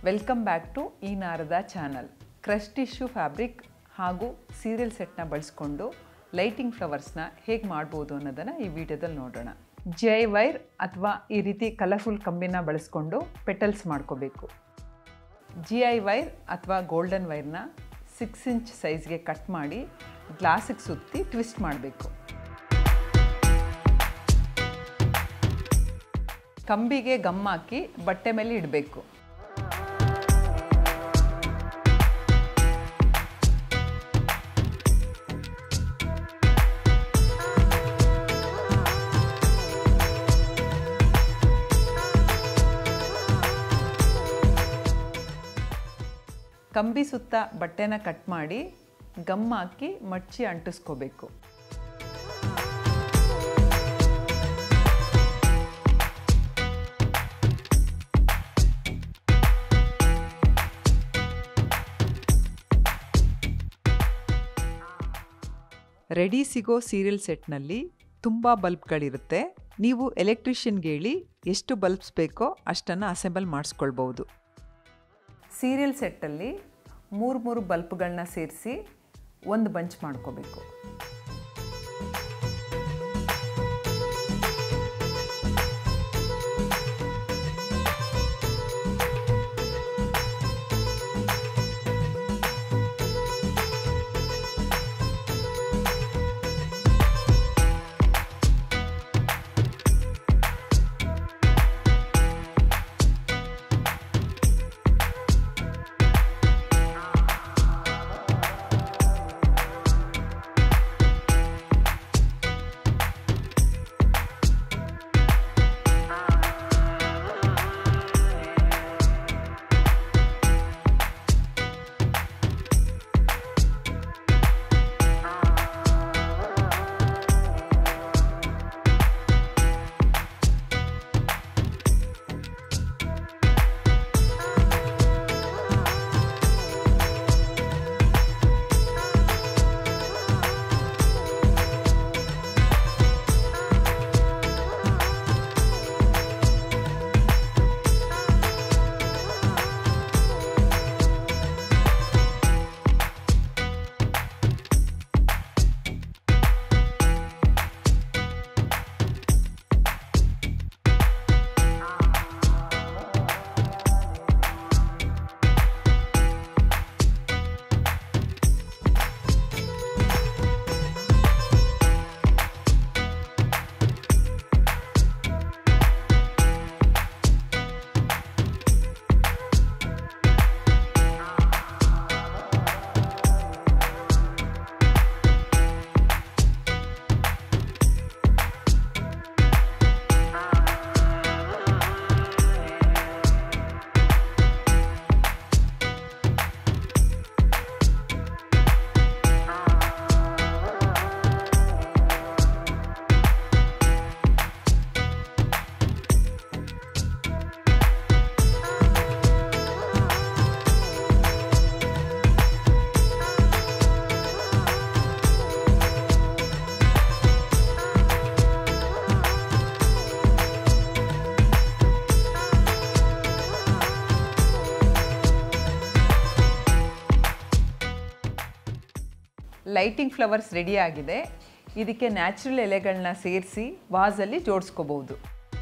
welcome back to ಈ Narada channel crush tissue fabric ಹಾಗೂ serial ಸೆಟ್ನ ಬಳಸ್ಕೊಂಡು ಲೈಟಿಂಗ್ ಫ್ಲವರ್ಸ್ನ ಹೇಗೆ ಮಾಡ್ಬೋದು ಅನ್ನೋದನ್ನು ಈ ವಿಡಿಯೋದಲ್ಲಿ ನೋಡೋಣ ಜಿ ಐ ವೈರ್ ಅಥವಾ ಈ ರೀತಿ ಕಲರ್ಫುಲ್ ಕಂಬಿನ ಬಳಸ್ಕೊಂಡು ಪೆಟಲ್ಸ್ ಮಾಡ್ಕೋಬೇಕು ಜಿ ಐ ವೈರ್ ಅಥವಾ ಗೋಲ್ಡನ್ ವೈರ್ನ ಸಿಕ್ಸ್ ಇಂಚ್ ಸೈಜ್ಗೆ ಕಟ್ ಮಾಡಿ ಗ್ಲಾಸಿಗೆ ಸುತ್ತಿ ಟ್ವಿಸ್ಟ್ ಮಾಡಬೇಕು ಕಂಬಿಗೆ ಗಮ್ ಹಾಕಿ ಬಟ್ಟೆ ಮೇಲೆ ಇಡಬೇಕು ಕಂಬಿ ಸುತ್ತ ಬಟ್ಟೆನ ಕಟ್ ಮಾಡಿ ಗಮ್ ಹಾಕಿ ಮಡ್ಚಿ ಅಂಟಿಸ್ಕೋಬೇಕು ರೆಡಿ ಸಿಗೋ ಸೀರಿಯಲ್ ಸೆಟ್ನಲ್ಲಿ ತುಂಬ ಬಲ್ಬ್ಗಳಿರುತ್ತೆ ನೀವು ಎಲೆಕ್ಟ್ರಿಷಿಯನ್ಗೆ ಹೇಳಿ ಎಷ್ಟು ಬಲ್ಬ್ಸ್ ಬೇಕೋ ಅಷ್ಟನ್ನು ಅಸೆಂಬಲ್ ಮಾಡಿಸ್ಕೊಳ್ಬೋದು ಸೀರಿಯಲ್ ಸೆಟ್ಟಲ್ಲಿ ಮೂರು ಮೂರು ಬಲ್ಪ್ಗಳನ್ನ ಸೇರಿಸಿ ಒಂದು ಬಂಚ್ ಮಾಡ್ಕೋಬೇಕು ಲೈಟಿಂಗ್ ಫ್ಲವರ್ಸ್ ರೆಡಿ ಆಗಿದೆ ಇದಕ್ಕೆ ನ್ಯಾಚುರಲ್ ಎಲೆಗಳನ್ನ ಸೇರಿಸಿ ವಾಸಲ್ಲಿ ಜೋಡಿಸ್ಕೋಬಹುದು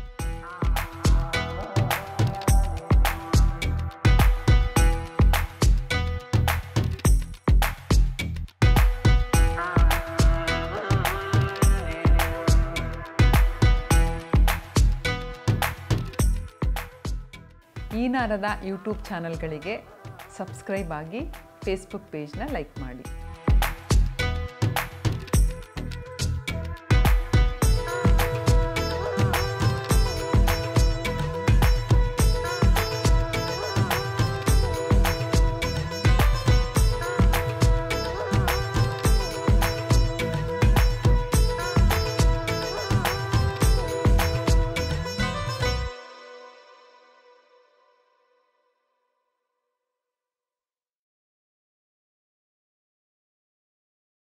ಈ ನಾರದ ಯೂಟ್ಯೂಬ್ ಚಾನಲ್ಗಳಿಗೆ ಸಬ್ಸ್ಕ್ರೈಬ್ ಆಗಿ ಫೇಸ್ಬುಕ್ ಪೇಜ್ನ ಲೈಕ್ ಮಾಡಿ